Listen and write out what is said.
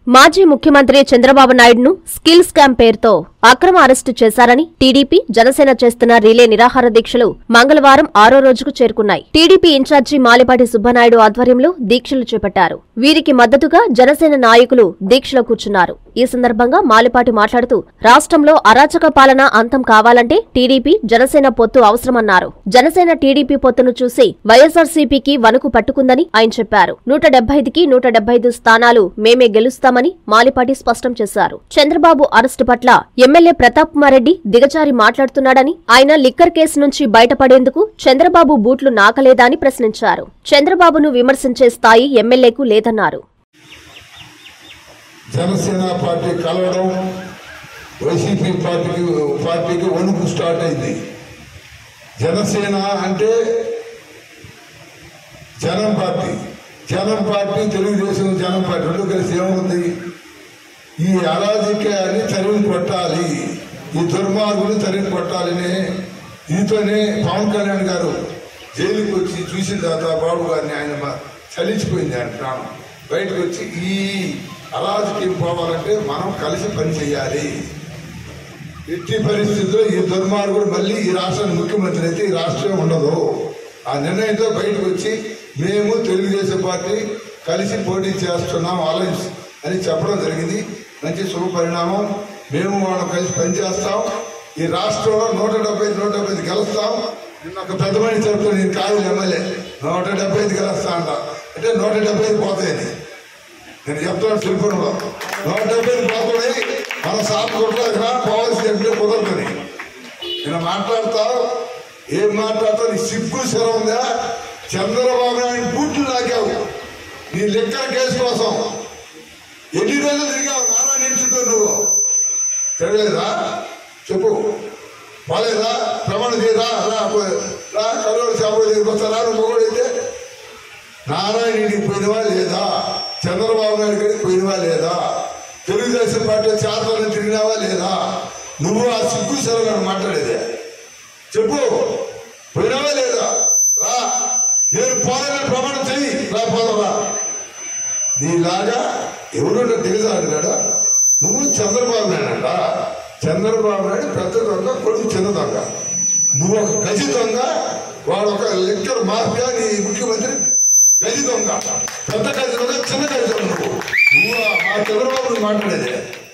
మాజీ ముఖ్యమంత్రి Chandrababu నాయుడును skill scam పేరుతో అక్రమ అరెస్టు చేశారని టీడీపీ జనసేన చేస్తున్న రిలే నిరాహార దీక్షలు మంగళవారం ఆరో రోజుకు చేరుకున్నాయి టీడీపీ ఇన్ఛార్జి మాలిపాటి సుబ్బనాయుడు ఆధ్వర్యంలో దీక్షలు చేపట్టారు వీరికి మద్దతుగా జనసేన నాయకులు దీక్షలో కూర్చున్నారు ఈ సందర్భంగా మాలిపాటి మాట్లాడుతూ రాష్ట్రంలో అరాచక పాలన అంతం కావాలంటే టీడీపీ జనసేన పొత్తు అవసరమన్నారు జనసేన టీడీపీ పొత్తును చూసి వైఎస్ఆర్సీపీకి వణుకు పట్టుకుందని ఆయన చెప్పారు నూట డెబ్బై ఐదుకి నూట డెబ్బై ఐదు స్థానాలు మేమే గెలుస్తామని మాలిపాటి స్పష్టం చేశారు చంద్రబాబు అరెస్టు పట్ల ఎమ్మెల్యే ప్రతాప్ కుమార్ రెడ్డి దిగజారి మాట్లాడుతున్నాడని ఆయన లిక్కర్ కేసు నుంచి బయటపడేందుకు చంద్రబాబు బూట్లు నాకలేదా అని ప్రశ్నించారు చంద్రబాబును విమర్శించే స్థాయి ఎమ్మెల్యేకు లేదన్నారు జనసేన పార్టీ కలవడం వైసీపీ పార్టీకి పార్టీకి వణుకు స్టార్ట్ అయింది జనసేన అంటే జనం పార్టీ జనం పార్టీ తెలుగుదేశం జనం పార్టీ రెండు కలిసి ఏముంది ఈ అరాజకీయాన్ని తరిమి కొట్టాలి ఈ దుర్మార్గుని తరిమి కొట్టాలని దీంతోనే పవన్ కళ్యాణ్ గారు జైలుకి వచ్చి చూసిన తర్వాత బాబు గారిని ఆయన మ- చలించిపోయింది ఆయన ప్రాణం బయటకు వచ్చి ఈ అరాజకీయం పోవాలంటే మనం కలిసి పని చేయాలి ఎట్టి పరిస్థితుల్లో ఈ దుర్మార్గుడు మళ్ళీ ఈ రాష్ట్రానికి ముఖ్యమంత్రి అయితే ఈ రాష్ట్రం ఉండదు ఆ నిర్ణయంతో బయటకు వచ్చి మేము తెలుగుదేశం పార్టీ కలిసి పోటీ చేస్తున్నాం అలయన్స్ అని చెప్పడం జరిగింది మంచి శుభ పరిణామం మేము వాళ్ళం కలిసి పనిచేస్తాం ఈ రాష్ట్రంలో నూట డెబ్బై ఐదు నూట డెబ్బై ఐదు గెలుస్తాం నిన్న ఒక పెద్ద మనిషి చెప్తే నేను కాదు ఎమ్మెల్యే నూట డెబ్బై ఐదు గెలుస్తా అంట అంటే నూట డెబ్బై ఐదు పోతాయని నేను చెప్తున్నాను తెలుపులో నూట డెబ్బై ఐదు పోతున్నాయి మన సార్ కొట్టలేక పోవాల్సి ఎప్పుడే కుదరదని నేను మాట్లాడతావు ఏం మాట్లాడతావు నీ సిగ్గు శరం ఉందా చంద్రబాబు నాయుడు బూట్లు లాగావు నీ లెక్కల కేసు కోసం ఎన్ని రోజులు తిరిగావు నారా నిల్చుంటూ నువ్వు తిరగలేదా చెప్పు పోలేదా ప్రమాణ చేయరా రా పో- రా కరోనా చేపలు దగ్గరికి వస్తారా నువ్వు మొగుడైతే నారాయణ ఇంటికి పోయినవా లేదా చంద్రబాబు నాయుడు గారికి పోయినవా లేదా తెలుగుదేశం పార్టీ చేతలను తిరిగినావా లేదా నువ్వు ఆ సిగ్గు సెలవు మాట్లాడేదే చెప్పు పోయినావా లేదా రా నేను పోలేని ప్రమాణం చెయ్యి రా పోదరా నీలాగా ఎవరు దిగజాడు కదా నువ్వు చంద్రబాబు నాయుడు అంట చంద్రబాబు నాయుడు పెద్ద దొంగ కొడుకు చిన్న దొంగ నువ్వు ఒక గజి దొంగ వాడు ఒక లెక్కర్ మాఫియా నీ ముఖ్యమంత్రి గజి దొంగ పెద్ద గజి దొంగ చిన్న గజి దొంగ నువ్వు నువ్వు ఆ- ఆ చంద్రబాబు నువ్వు మాట్లాడేది